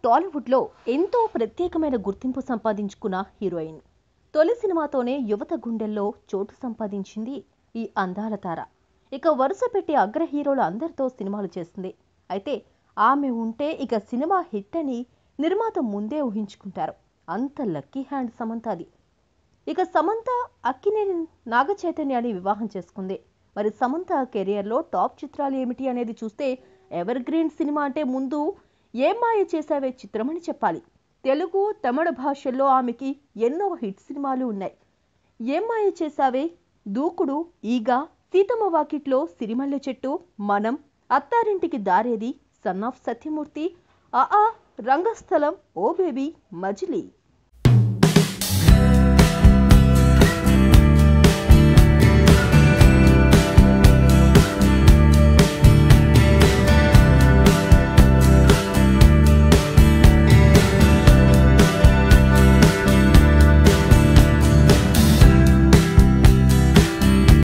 టాలీవుడ్లో ఎంతో ప్రత్యేకమైన గుర్తింపు సంపాదించుకున్న హీరోయిన్ తొలి సినిమాతోనే యువత గుండెల్లో చోటు సంపాదించింది ఈ అందాల తార ఇక వరుస పెట్టి అగ్ర హీరోలు అందరితో సినిమాలు చేస్తుంది అయితే ఆమె ఉంటే ఇక సినిమా హిట్ అని నిర్మాత ముందే ఊహించుకుంటారు అంత లక్కీ హ్యాండ్ సమంతాది ఇక సమంత అక్కినేని నాగ చైతన్యాన్ని వివాహం చేసుకుంది మరి సమంత కెరియర్లో టాప్ చిత్రాలు ఏమిటి అనేది చూస్తే ఎవర్ గ్రీన్ సినిమా అంటే ముందు ఏం మాయ చేసావే చిత్రమని చెప్పాలి తెలుగు తమిళ భాషల్లో ఆమెకి ఎన్నో హిట్ సినిమాలు ఉన్నాయి ఏం మాయ చేసావే దూకుడు ఈగ సీతమ్మ వాకిట్లో సిరిమల్లె చెట్టు మనం అత్తారింటికి దారేది సన్ ఆఫ్ సత్యమూర్తి ఆ రంగస్థలం ఓ బేబీ మజిలీ